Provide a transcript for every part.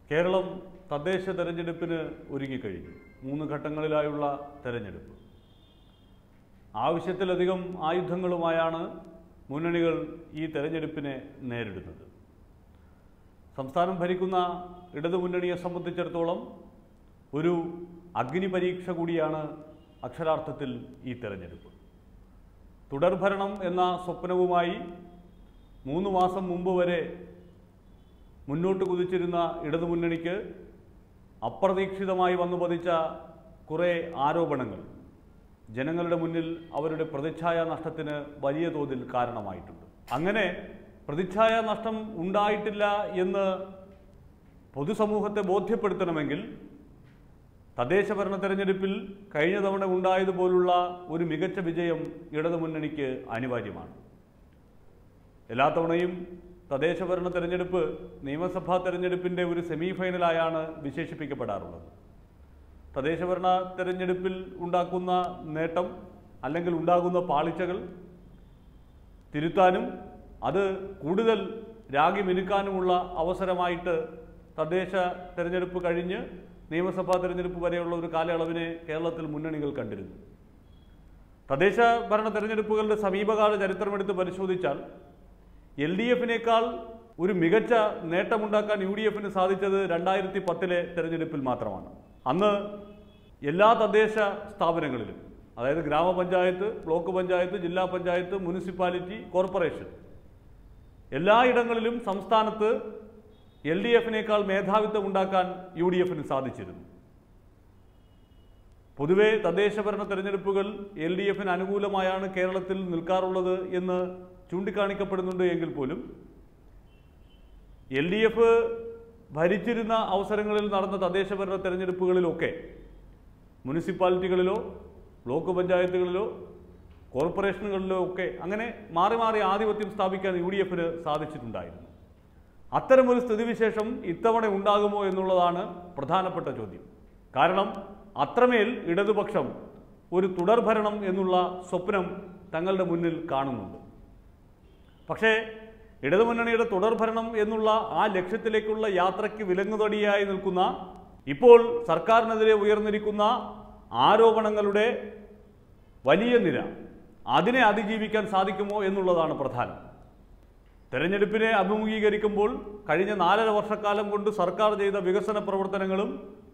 കേരളം തദ്ദേശ തെരഞ്ഞെടുപ്പിന് ഒരുങ്ങിക്കഴിഞ്ഞു മൂന്ന് ഘട്ടങ്ങളിലായുള്ള തെരഞ്ഞെടുപ്പ് ആവശ്യത്തിലധികം ആയുധങ്ങളുമായാണ് മുന്നണികൾ ഈ തെരഞ്ഞെടുപ്പിനെ നേരിടുന്നത് സംസ്ഥാനം ഭരിക്കുന്ന ഇടതുമുന്നണിയെ സംബന്ധിച്ചിടത്തോളം ഒരു അഗ്നി പരീക്ഷ കൂടിയാണ് അക്ഷരാർത്ഥത്തിൽ ഈ തെരഞ്ഞെടുപ്പ് തുടർഭരണം എന്ന സ്വപ്നവുമായി മൂന്ന് മാസം മുമ്പ് വരെ മുന്നോട്ട് കുതിച്ചിരുന്ന ഇടതുമുന്നണിക്ക് അപ്രതീക്ഷിതമായി വന്നു പതിച്ച കുറേ ആരോപണങ്ങൾ ജനങ്ങളുടെ മുന്നിൽ അവരുടെ പ്രതിച്ഛായ നഷ്ടത്തിന് വലിയ തോതിൽ കാരണമായിട്ടുണ്ട് അങ്ങനെ പ്രതിച്ഛായ നഷ്ടം ഉണ്ടായിട്ടില്ല എന്ന് പൊതുസമൂഹത്തെ ബോധ്യപ്പെടുത്തണമെങ്കിൽ തദ്ദേശ ഭരണ തെരഞ്ഞെടുപ്പിൽ കഴിഞ്ഞ തവണ ഉണ്ടായതുപോലുള്ള ഒരു മികച്ച വിജയം ഇടതുമുന്നണിക്ക് അനിവാര്യമാണ് എല്ലാ തവണയും തദ്ദേശ ഭരണ തെരഞ്ഞെടുപ്പ് നിയമസഭാ തെരഞ്ഞെടുപ്പിൻ്റെ ഒരു സെമി ഫൈനലായാണ് വിശേഷിപ്പിക്കപ്പെടാറുള്ളത് തദ്ദേശ ഭരണ തെരഞ്ഞെടുപ്പിൽ ഉണ്ടാക്കുന്ന നേട്ടം അല്ലെങ്കിൽ ഉണ്ടാകുന്ന പാളിച്ചകൾ തിരുത്താനും അത് കൂടുതൽ രാഗി മിനുക്കാനുമുള്ള അവസരമായിട്ട് തദ്ദേശ തെരഞ്ഞെടുപ്പ് കഴിഞ്ഞ് നിയമസഭാ തെരഞ്ഞെടുപ്പ് വരെയുള്ള ഒരു കാലയളവിനെ കേരളത്തിൽ മുന്നണികൾ കണ്ടിരുന്നു തദ്ദേശ ഭരണ തെരഞ്ഞെടുപ്പുകളുടെ സമീപകാല ചരിത്രമെടുത്ത് പരിശോധിച്ചാൽ എൽ ഡി എഫിനേക്കാൾ ഒരു മികച്ച നേട്ടമുണ്ടാക്കാൻ യു ഡി എഫിന് സാധിച്ചത് രണ്ടായിരത്തി പത്തിലെ തെരഞ്ഞെടുപ്പിൽ മാത്രമാണ് അന്ന് എല്ലാ തദ്ദേശ സ്ഥാപനങ്ങളിലും അതായത് ഗ്രാമപഞ്ചായത്ത് ബ്ലോക്ക് പഞ്ചായത്ത് ജില്ലാ പഞ്ചായത്ത് മുനിസിപ്പാലിറ്റി കോർപ്പറേഷൻ എല്ലായിടങ്ങളിലും സംസ്ഥാനത്ത് എൽ ഡി എഫിനേക്കാൾ മേധാവിത്വം ഉണ്ടാക്കാൻ യു ഡി എഫിന് സാധിച്ചിരുന്നു പൊതുവെ തദ്ദേശഭരണ തെരഞ്ഞെടുപ്പുകൾ എൽ ഡി എഫിന് അനുകൂലമായാണ് കേരളത്തിൽ നിൽക്കാറുള്ളത് എന്ന് ചൂണ്ടിക്കാണിക്കപ്പെടുന്നുണ്ട് എങ്കിൽ പോലും എൽ ഡി എഫ് ഭരിച്ചിരുന്ന അവസരങ്ങളിൽ നടന്ന തദ്ദേശഭരണ തെരഞ്ഞെടുപ്പുകളിലൊക്കെ മുനിസിപ്പാലിറ്റികളിലോ ബ്ലോക്ക് പഞ്ചായത്തുകളിലോ കോർപ്പറേഷനുകളിലോ ഒക്കെ അങ്ങനെ മാറി മാറി ആധിപത്യം സ്ഥാപിക്കാൻ യു ഡി എഫിന് സാധിച്ചിട്ടുണ്ടായിരുന്നു അത്തരമൊരു സ്ഥിതിവിശേഷം ഇത്തവണ ഉണ്ടാകുമോ എന്നുള്ളതാണ് പ്രധാനപ്പെട്ട ചോദ്യം കാരണം അത്രമേൽ ഇടതുപക്ഷം ഒരു തുടർഭരണം എന്നുള്ള സ്വപ്നം തങ്ങളുടെ മുന്നിൽ കാണുന്നുണ്ട് പക്ഷേ ഇടതുമുന്നണിയുടെ തുടർഭരണം എന്നുള്ള ആ ലക്ഷ്യത്തിലേക്കുള്ള യാത്രയ്ക്ക് വിലങ്ങുതടിയായി നിൽക്കുന്ന ഇപ്പോൾ സർക്കാരിനെതിരെ ഉയർന്നിരിക്കുന്ന ആരോപണങ്ങളുടെ വലിയ നിര അതിനെ അതിജീവിക്കാൻ സാധിക്കുമോ എന്നുള്ളതാണ് പ്രധാനം തെരഞ്ഞെടുപ്പിനെ അഭിമുഖീകരിക്കുമ്പോൾ കഴിഞ്ഞ നാലര വർഷക്കാലം കൊണ്ട് സർക്കാർ ചെയ്ത വികസന പ്രവർത്തനങ്ങളും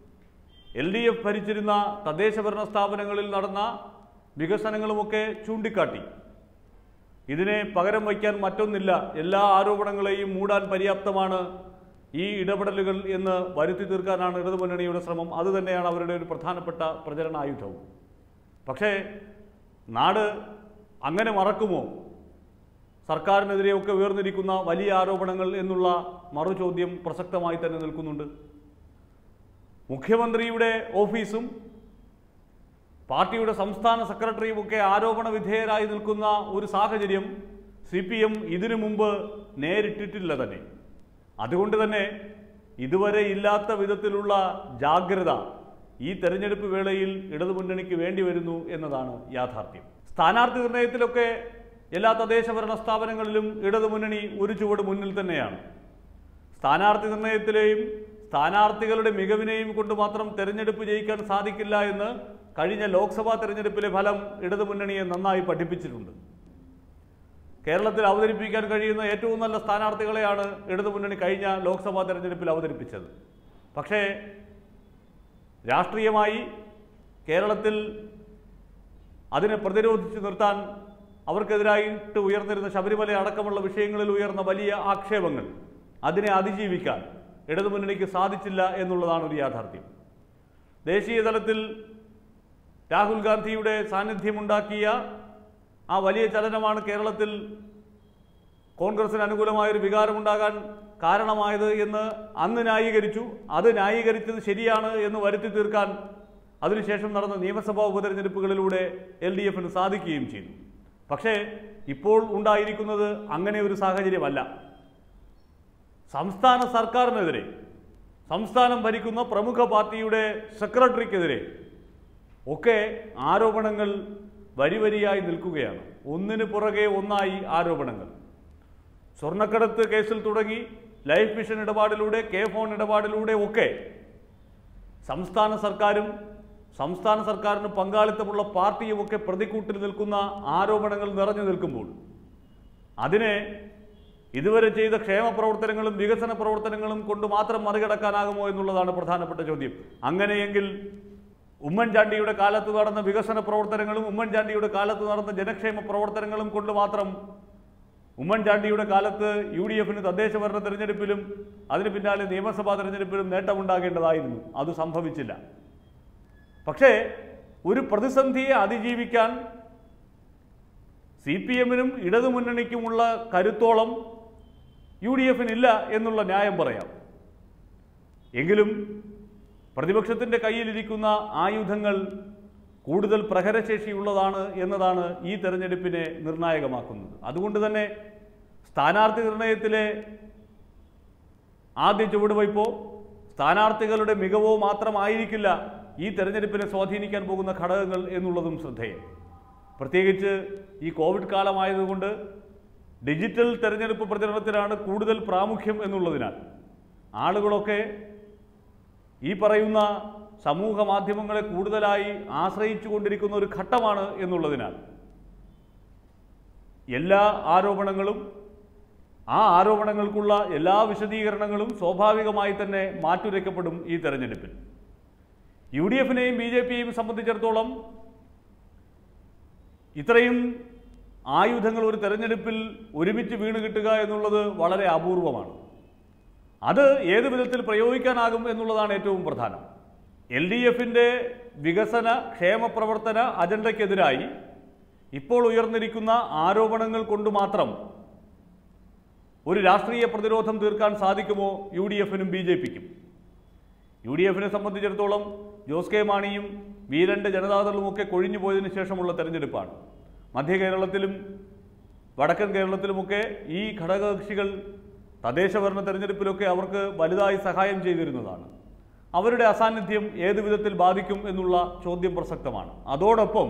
എൽ ഡി എഫ് ഭരിച്ചിരുന്ന തദ്ദേശ ഭരണ സ്ഥാപനങ്ങളിൽ നടന്ന വികസനങ്ങളുമൊക്കെ ചൂണ്ടിക്കാട്ടി ഇതിനെ പകരം വയ്ക്കാൻ മറ്റൊന്നില്ല എല്ലാ ആരോപണങ്ങളെയും മൂടാൻ പര്യാപ്തമാണ് ഈ ഇടപെടലുകൾ എന്ന് വരുത്തി തീർക്കാനാണ് ഇടതുമുന്നണിയുടെ ശ്രമം അതുതന്നെയാണ് അവരുടെ ഒരു പ്രധാനപ്പെട്ട പ്രചരണ ആയുധവും പക്ഷേ നാട് അങ്ങനെ മറക്കുമോ സർക്കാരിനെതിരെയൊക്കെ ഉയർന്നിരിക്കുന്ന വലിയ ആരോപണങ്ങൾ എന്നുള്ള മറുചോദ്യം പ്രസക്തമായി തന്നെ നിൽക്കുന്നുണ്ട് മുഖ്യമന്ത്രിയുടെ ഓഫീസും പാർട്ടിയുടെ സംസ്ഥാന സെക്രട്ടറിയും ഒക്കെ ആരോപണ വിധേയരായി നിൽക്കുന്ന ഒരു സാഹചര്യം സി പി എം ഇതിനു മുമ്പ് നേരിട്ടിട്ടില്ല തന്നെ അതുകൊണ്ട് തന്നെ ഇതുവരെ ഇല്ലാത്ത വിധത്തിലുള്ള ജാഗ്രത ഈ തെരഞ്ഞെടുപ്പ് വേളയിൽ ഇടതുമുന്നണിക്ക് വേണ്ടി വരുന്നു എന്നതാണ് യാഥാർത്ഥ്യം സ്ഥാനാർത്ഥി നിർണയത്തിലൊക്കെ എല്ലാ തദ്ദേശ ഭരണ സ്ഥാപനങ്ങളിലും ഇടതുമുന്നണി ഒരു ചുവട് മുന്നിൽ തന്നെയാണ് സ്ഥാനാർത്ഥി നിർണയത്തിലെയും സ്ഥാനാർത്ഥികളുടെ മികവിനെയും കൊണ്ട് മാത്രം തെരഞ്ഞെടുപ്പ് ജയിക്കാൻ സാധിക്കില്ല എന്ന് കഴിഞ്ഞ ലോക്സഭാ തെരഞ്ഞെടുപ്പിലെ ഫലം ഇടതുമുന്നണിയെ നന്നായി പഠിപ്പിച്ചിട്ടുണ്ട് കേരളത്തിൽ അവതരിപ്പിക്കാൻ കഴിയുന്ന ഏറ്റവും നല്ല സ്ഥാനാർത്ഥികളെയാണ് ഇടതുമുന്നണി കഴിഞ്ഞ ലോക്സഭാ തെരഞ്ഞെടുപ്പിൽ അവതരിപ്പിച്ചത് പക്ഷേ രാഷ്ട്രീയമായി കേരളത്തിൽ അതിനെ പ്രതിരോധിച്ചു നിർത്താൻ അവർക്കെതിരായിട്ട് ഉയർന്നിരുന്ന ശബരിമല അടക്കമുള്ള വിഷയങ്ങളിൽ ഉയർന്ന വലിയ ആക്ഷേപങ്ങൾ അതിനെ അതിജീവിക്കാൻ ഇടതുമുന്നണിക്ക് സാധിച്ചില്ല എന്നുള്ളതാണ് ഒരു യാഥാർത്ഥ്യം ദേശീയ തലത്തിൽ രാഹുൽ ഗാന്ധിയുടെ സാന്നിധ്യമുണ്ടാക്കിയ ആ വലിയ ചലനമാണ് കേരളത്തിൽ കോൺഗ്രസിന് അനുകൂലമായൊരു വികാരമുണ്ടാകാൻ കാരണമായത് എന്ന് അന്ന് ന്യായീകരിച്ചു അത് ന്യായീകരിച്ചത് ശരിയാണ് എന്ന് വരുത്തി തീർക്കാൻ അതിനുശേഷം നടന്ന നിയമസഭാ ഉപതെരഞ്ഞെടുപ്പുകളിലൂടെ എൽ ഡി എഫിന് സാധിക്കുകയും ചെയ്തു പക്ഷേ ഇപ്പോൾ ഉണ്ടായിരിക്കുന്നത് അങ്ങനെ ഒരു സാഹചര്യമല്ല സംസ്ഥാന സർക്കാരിനെതിരെ സംസ്ഥാനം ഭരിക്കുന്ന പ്രമുഖ പാർട്ടിയുടെ സെക്രട്ടറിക്കെതിരെ ഒക്കെ ആരോപണങ്ങൾ വരി വരിയായി നിൽക്കുകയാണ് ഒന്നിന് പുറകെ ഒന്നായി ആരോപണങ്ങൾ സ്വർണ്ണക്കടത്ത് കേസിൽ തുടങ്ങി ലൈഫ് മിഷൻ ഇടപാടിലൂടെ കെ ഫോൺ ഇടപാടിലൂടെ ഒക്കെ സംസ്ഥാന സർക്കാരും സംസ്ഥാന സർക്കാരിന് പങ്കാളിത്തമുള്ള പാർട്ടിയുമൊക്കെ പ്രതിക്കൂട്ടിൽ നിൽക്കുന്ന ആരോപണങ്ങൾ നിറഞ്ഞു നിൽക്കുമ്പോൾ അതിനെ ഇതുവരെ ചെയ്ത ക്ഷേമ പ്രവർത്തനങ്ങളും വികസന പ്രവർത്തനങ്ങളും കൊണ്ട് മാത്രം മറികടക്കാനാകുമോ എന്നുള്ളതാണ് പ്രധാനപ്പെട്ട ചോദ്യം അങ്ങനെയെങ്കിൽ ഉമ്മൻചാണ്ടിയുടെ കാലത്ത് നടന്ന വികസന പ്രവർത്തനങ്ങളും ഉമ്മൻചാണ്ടിയുടെ കാലത്ത് നടന്ന ജനക്ഷേമ പ്രവർത്തനങ്ങളും കൊണ്ട് മാത്രം ഉമ്മൻചാണ്ടിയുടെ കാലത്ത് യു ഡി എഫിന് തദ്ദേശ ഭരണ തെരഞ്ഞെടുപ്പിലും അതിന് പിന്നാലെ നിയമസഭാ തെരഞ്ഞെടുപ്പിലും നേട്ടമുണ്ടാകേണ്ടതായിരുന്നു അത് സംഭവിച്ചില്ല പക്ഷേ ഒരു പ്രതിസന്ധിയെ അതിജീവിക്കാൻ സി പി എമ്മിനും ഇടതുമുന്നണിക്കുമുള്ള കരുത്തോളം യു ഡി എഫിനില്ല എന്നുള്ള ന്യായം പറയാം എങ്കിലും പ്രതിപക്ഷത്തിൻ്റെ കയ്യിലിരിക്കുന്ന ആയുധങ്ങൾ കൂടുതൽ പ്രഹരശേഷിയുള്ളതാണ് എന്നതാണ് ഈ തെരഞ്ഞെടുപ്പിനെ നിർണായകമാക്കുന്നത് അതുകൊണ്ട് തന്നെ സ്ഥാനാർത്ഥി നിർണയത്തിലെ ആദ്യ ചുവടുവയ്പോ സ്ഥാനാർത്ഥികളുടെ മികവോ മാത്രമായിരിക്കില്ല ഈ തെരഞ്ഞെടുപ്പിനെ സ്വാധീനിക്കാൻ പോകുന്ന ഘടകങ്ങൾ എന്നുള്ളതും ശ്രദ്ധേയം പ്രത്യേകിച്ച് ഈ കോവിഡ് കാലമായതുകൊണ്ട് ഡിജിറ്റൽ തെരഞ്ഞെടുപ്പ് പ്രചരണത്തിനാണ് കൂടുതൽ പ്രാമുഖ്യം എന്നുള്ളതിനാൽ ആളുകളൊക്കെ ഈ പറയുന്ന സമൂഹ മാധ്യമങ്ങളെ കൂടുതലായി ആശ്രയിച്ചു കൊണ്ടിരിക്കുന്ന ഒരു ഘട്ടമാണ് എന്നുള്ളതിനാൽ എല്ലാ ആരോപണങ്ങളും ആ ആരോപണങ്ങൾക്കുള്ള എല്ലാ വിശദീകരണങ്ങളും സ്വാഭാവികമായി തന്നെ മാറ്റുരയ്ക്കപ്പെടും ഈ തെരഞ്ഞെടുപ്പിൽ യു ഡി എഫിനെയും ബി ജെ പിയെയും സംബന്ധിച്ചിടത്തോളം ഇത്രയും ആയുധങ്ങൾ ഒരു തെരഞ്ഞെടുപ്പിൽ ഒരുമിച്ച് വീണ് കിട്ടുക എന്നുള്ളത് വളരെ അപൂർവമാണ് അത് ഏത് വിധത്തിൽ പ്രയോഗിക്കാനാകും എന്നുള്ളതാണ് ഏറ്റവും പ്രധാനം എൽ ഡി എഫിൻ്റെ വികസന ക്ഷേമ പ്രവർത്തന അജണ്ടയ്ക്കെതിരായി ഇപ്പോൾ ഉയർന്നിരിക്കുന്ന ആരോപണങ്ങൾ കൊണ്ട് മാത്രം ഒരു രാഷ്ട്രീയ പ്രതിരോധം തീർക്കാൻ സാധിക്കുമോ യു ഡി എഫിനും ബി ജെ പിക്കും യു ഡി എഫിനെ സംബന്ധിച്ചിടത്തോളം ജോസ് കെ മാണിയും വീരന്റെ ജനതാദളുമൊക്കെ കൊഴിഞ്ഞു പോയതിനു ശേഷമുള്ള തെരഞ്ഞെടുപ്പാണ് മധ്യ കേരളത്തിലും വടക്കൻ കേരളത്തിലുമൊക്കെ ഈ ഘടകകക്ഷികൾ തദ്ദേശഭരണ തെരഞ്ഞെടുപ്പിലൊക്കെ അവർക്ക് വലുതായി സഹായം ചെയ്തിരുന്നതാണ് അവരുടെ അസാന്നിധ്യം ഏത് വിധത്തിൽ ബാധിക്കും എന്നുള്ള ചോദ്യം പ്രസക്തമാണ് അതോടൊപ്പം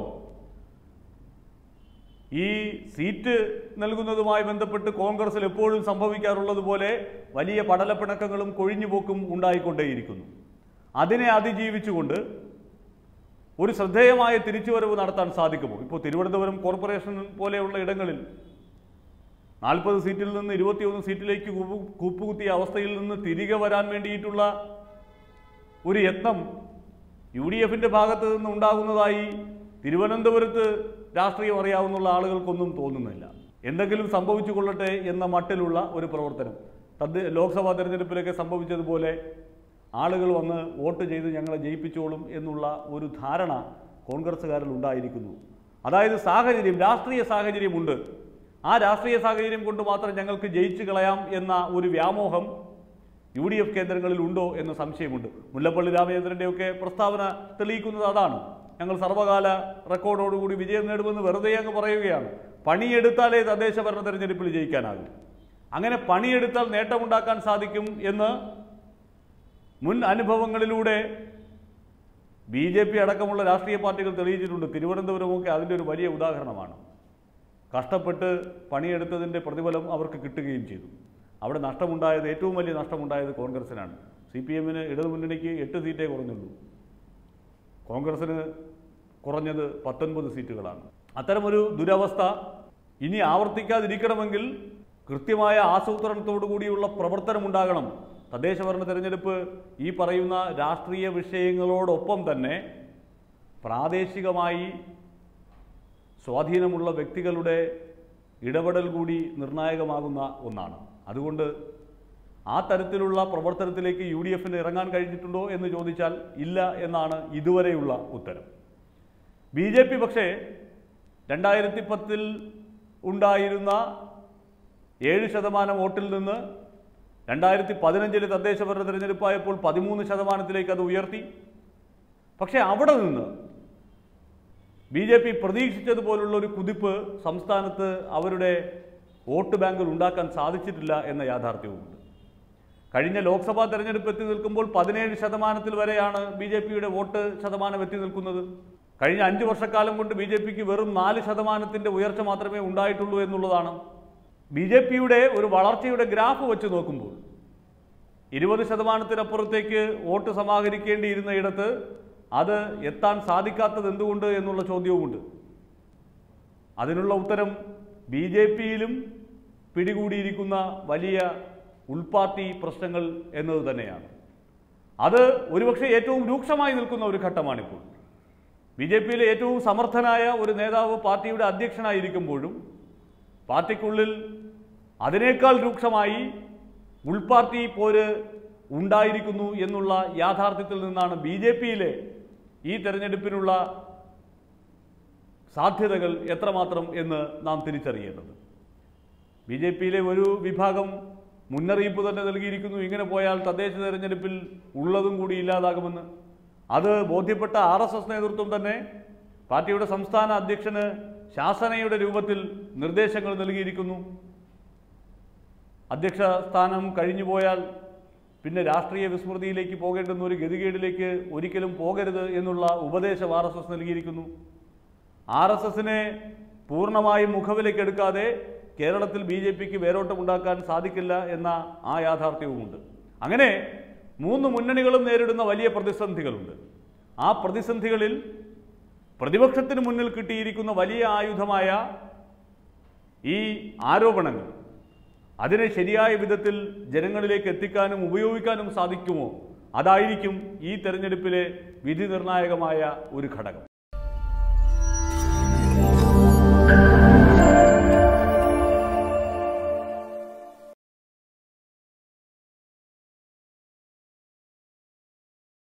ഈ സീറ്റ് നൽകുന്നതുമായി ബന്ധപ്പെട്ട് കോൺഗ്രസിൽ എപ്പോഴും സംഭവിക്കാറുള്ളത് പോലെ വലിയ പടലപ്പിണക്കങ്ങളും കൊഴിഞ്ഞുപോക്കും ഉണ്ടായിക്കൊണ്ടേയിരിക്കുന്നു അതിനെ അതിജീവിച്ചുകൊണ്ട് ഒരു ശ്രദ്ധേയമായ തിരിച്ചുവരവ് നടത്താൻ സാധിക്കുമോ ഇപ്പോൾ തിരുവനന്തപുരം കോർപ്പറേഷൻ പോലെയുള്ള ഇടങ്ങളിൽ നാൽപ്പത് സീറ്റിൽ നിന്ന് ഇരുപത്തിയൊന്ന് സീറ്റിലേക്ക് കൂപ്പു കൂപ്പുകുത്തിയ അവസ്ഥയിൽ നിന്ന് തിരികെ വരാൻ വേണ്ടിയിട്ടുള്ള ഒരു യത്നം യു ഡി എഫിൻ്റെ ഭാഗത്ത് നിന്ന് ഉണ്ടാകുന്നതായി തിരുവനന്തപുരത്ത് രാഷ്ട്രീയം അറിയാവുന്ന ആളുകൾക്കൊന്നും തോന്നുന്നില്ല എന്തെങ്കിലും സംഭവിച്ചു കൊള്ളട്ടെ എന്ന മട്ടിലുള്ള ഒരു പ്രവർത്തനം തദ്ദ ലോക്സഭാ തെരഞ്ഞെടുപ്പിലൊക്കെ സംഭവിച്ചതുപോലെ ആളുകൾ വന്ന് വോട്ട് ചെയ്ത് ഞങ്ങളെ ജയിപ്പിച്ചോളും എന്നുള്ള ഒരു ധാരണ കോൺഗ്രസ്സുകാരിൽ ഉണ്ടായിരിക്കുന്നു അതായത് സാഹചര്യം രാഷ്ട്രീയ സാഹചര്യമുണ്ട് ആ രാഷ്ട്രീയ സാഹചര്യം കൊണ്ട് മാത്രം ഞങ്ങൾക്ക് ജയിച്ചു കളയാം എന്ന ഒരു വ്യാമോഹം യു ഡി എഫ് കേന്ദ്രങ്ങളിൽ ഉണ്ടോ എന്ന സംശയമുണ്ട് മുല്ലപ്പള്ളി രാമചന്ദ്രൻ്റെയൊക്കെ പ്രസ്താവന തെളിയിക്കുന്നത് അതാണ് ഞങ്ങൾ സർവകാല റെക്കോർഡോടുകൂടി വിജയം നേടുമെന്ന് വെറുതെ അങ്ങ് പറയുകയാണ് പണിയെടുത്താലേ തദ്ദേശ ഭരണ തെരഞ്ഞെടുപ്പിൽ ജയിക്കാനാകും അങ്ങനെ പണിയെടുത്താൽ നേട്ടമുണ്ടാക്കാൻ സാധിക്കും എന്ന് മുൻ അനുഭവങ്ങളിലൂടെ ബി ജെ പി അടക്കമുള്ള രാഷ്ട്രീയ പാർട്ടികൾ തെളിയിച്ചിട്ടുണ്ട് തിരുവനന്തപുരമൊക്കെ അതിൻ്റെ ഒരു വലിയ ഉദാഹരണമാണ് കഷ്ടപ്പെട്ട് പണിയെടുത്തതിൻ്റെ പ്രതിഫലം അവർക്ക് കിട്ടുകയും ചെയ്തു അവിടെ നഷ്ടമുണ്ടായത് ഏറ്റവും വലിയ നഷ്ടമുണ്ടായത് കോൺഗ്രസിനാണ് സി പി എമ്മിന് ഇടതുമുന്നണിക്ക് എട്ട് സീറ്റേ കുറഞ്ഞുള്ളൂ കോൺഗ്രസിന് കുറഞ്ഞത് പത്തൊൻപത് സീറ്റുകളാണ് അത്തരമൊരു ദുരവസ്ഥ ഇനി ആവർത്തിക്കാതിരിക്കണമെങ്കിൽ കൃത്യമായ ആസൂത്രണത്തോടു കൂടിയുള്ള പ്രവർത്തനമുണ്ടാകണം തദ്ദേശ ഭരണ തെരഞ്ഞെടുപ്പ് ഈ പറയുന്ന രാഷ്ട്രീയ വിഷയങ്ങളോടൊപ്പം തന്നെ പ്രാദേശികമായി സ്വാധീനമുള്ള വ്യക്തികളുടെ ഇടപെടൽ കൂടി നിർണായകമാകുന്ന ഒന്നാണ് അതുകൊണ്ട് ആ തരത്തിലുള്ള പ്രവർത്തനത്തിലേക്ക് യു ഡി എഫിന് ഇറങ്ങാൻ കഴിഞ്ഞിട്ടുണ്ടോ എന്ന് ചോദിച്ചാൽ ഇല്ല എന്നാണ് ഇതുവരെയുള്ള ഉത്തരം ബി ജെ പി പക്ഷേ രണ്ടായിരത്തി പത്തിൽ ഉണ്ടായിരുന്ന ഏഴ് ശതമാനം വോട്ടിൽ നിന്ന് രണ്ടായിരത്തി പതിനഞ്ചിലെ തദ്ദേശ ഭരണ തെരഞ്ഞെടുപ്പായപ്പോൾ പതിമൂന്ന് ശതമാനത്തിലേക്ക് അത് ഉയർത്തി പക്ഷേ അവിടെ നിന്ന് ബി ജെ പി പ്രതീക്ഷിച്ചതുപോലുള്ള ഒരു കുതിപ്പ് സംസ്ഥാനത്ത് അവരുടെ വോട്ട് ബാങ്കിൽ ഉണ്ടാക്കാൻ സാധിച്ചിട്ടില്ല എന്ന യാഥാർത്ഥ്യവുമുണ്ട് കഴിഞ്ഞ ലോക്സഭാ തെരഞ്ഞെടുപ്പ് എത്തി നിൽക്കുമ്പോൾ പതിനേഴ് ശതമാനത്തിൽ വരെയാണ് ബി ജെ പിയുടെ വോട്ട് ശതമാനം എത്തി നിൽക്കുന്നത് കഴിഞ്ഞ അഞ്ച് വർഷക്കാലം കൊണ്ട് ബി ജെ പിക്ക് വെറും നാല് ശതമാനത്തിൻ്റെ ഉയർച്ച മാത്രമേ ഉണ്ടായിട്ടുള്ളൂ എന്നുള്ളതാണ് ബി ജെ പിയുടെ ഒരു വളർച്ചയുടെ ഗ്രാഫ് വെച്ച് നോക്കുമ്പോൾ ഇരുപത് ശതമാനത്തിനപ്പുറത്തേക്ക് വോട്ട് സമാഹരിക്കേണ്ടിയിരുന്ന ഇടത്ത് അത് എത്താൻ സാധിക്കാത്തത് എന്തുകൊണ്ട് എന്നുള്ള ചോദ്യവുമുണ്ട് അതിനുള്ള ഉത്തരം ബി ജെ പിയിലും പിടികൂടിയിരിക്കുന്ന വലിയ ഉൾപാർട്ടി പ്രശ്നങ്ങൾ എന്നത് തന്നെയാണ് അത് ഒരുപക്ഷെ ഏറ്റവും രൂക്ഷമായി നിൽക്കുന്ന ഒരു ഘട്ടമാണിപ്പോൾ ബി ജെ പിയിലെ ഏറ്റവും സമർത്ഥനായ ഒരു നേതാവ് പാർട്ടിയുടെ അധ്യക്ഷനായിരിക്കുമ്പോഴും പാർട്ടിക്കുള്ളിൽ അതിനേക്കാൾ രൂക്ഷമായി ഉൾപാർട്ടി പോര് ഉണ്ടായിരിക്കുന്നു എന്നുള്ള യാഥാർത്ഥ്യത്തിൽ നിന്നാണ് ബി ജെ പിയിലെ ഈ തെരഞ്ഞെടുപ്പിനുള്ള സാധ്യതകൾ എത്രമാത്രം എന്ന് നാം തിരിച്ചറിയേണ്ടത് ബി ജെ പിയിലെ ഒരു വിഭാഗം മുന്നറിയിപ്പ് തന്നെ നൽകിയിരിക്കുന്നു ഇങ്ങനെ പോയാൽ തദ്ദേശ തെരഞ്ഞെടുപ്പിൽ ഉള്ളതും കൂടി ഇല്ലാതാകുമെന്ന് അത് ബോധ്യപ്പെട്ട ആർ എസ് എസ് നേതൃത്വം തന്നെ പാർട്ടിയുടെ സംസ്ഥാന അധ്യക്ഷന് ശാസനയുടെ രൂപത്തിൽ നിർദ്ദേശങ്ങൾ നൽകിയിരിക്കുന്നു അധ്യക്ഷ സ്ഥാനം കഴിഞ്ഞു പോയാൽ പിന്നെ രാഷ്ട്രീയ വിസ്മൃതിയിലേക്ക് പോകേണ്ടുന്ന ഒരു ഗതികേടിലേക്ക് ഒരിക്കലും പോകരുത് എന്നുള്ള ഉപദേശം ആർ എസ് എസ് നൽകിയിരിക്കുന്നു ആർ എസ് എസിനെ പൂർണ്ണമായും മുഖവിലേക്കെടുക്കാതെ കേരളത്തിൽ ബി ജെ പിക്ക് വേരോട്ടമുണ്ടാക്കാൻ സാധിക്കില്ല എന്ന ആ യാഥാർത്ഥ്യവുമുണ്ട് അങ്ങനെ മൂന്ന് മുന്നണികളും നേരിടുന്ന വലിയ പ്രതിസന്ധികളുണ്ട് ആ പ്രതിസന്ധികളിൽ പ്രതിപക്ഷത്തിന് മുന്നിൽ കിട്ടിയിരിക്കുന്ന വലിയ ആയുധമായ ഈ ആരോപണങ്ങൾ അതിനെ ശരിയായ വിധത്തിൽ ജനങ്ങളിലേക്ക് എത്തിക്കാനും ഉപയോഗിക്കാനും സാധിക്കുമോ അതായിരിക്കും ഈ തെരഞ്ഞെടുപ്പിലെ വിധി നിർണായകമായ ഒരു ഘടകം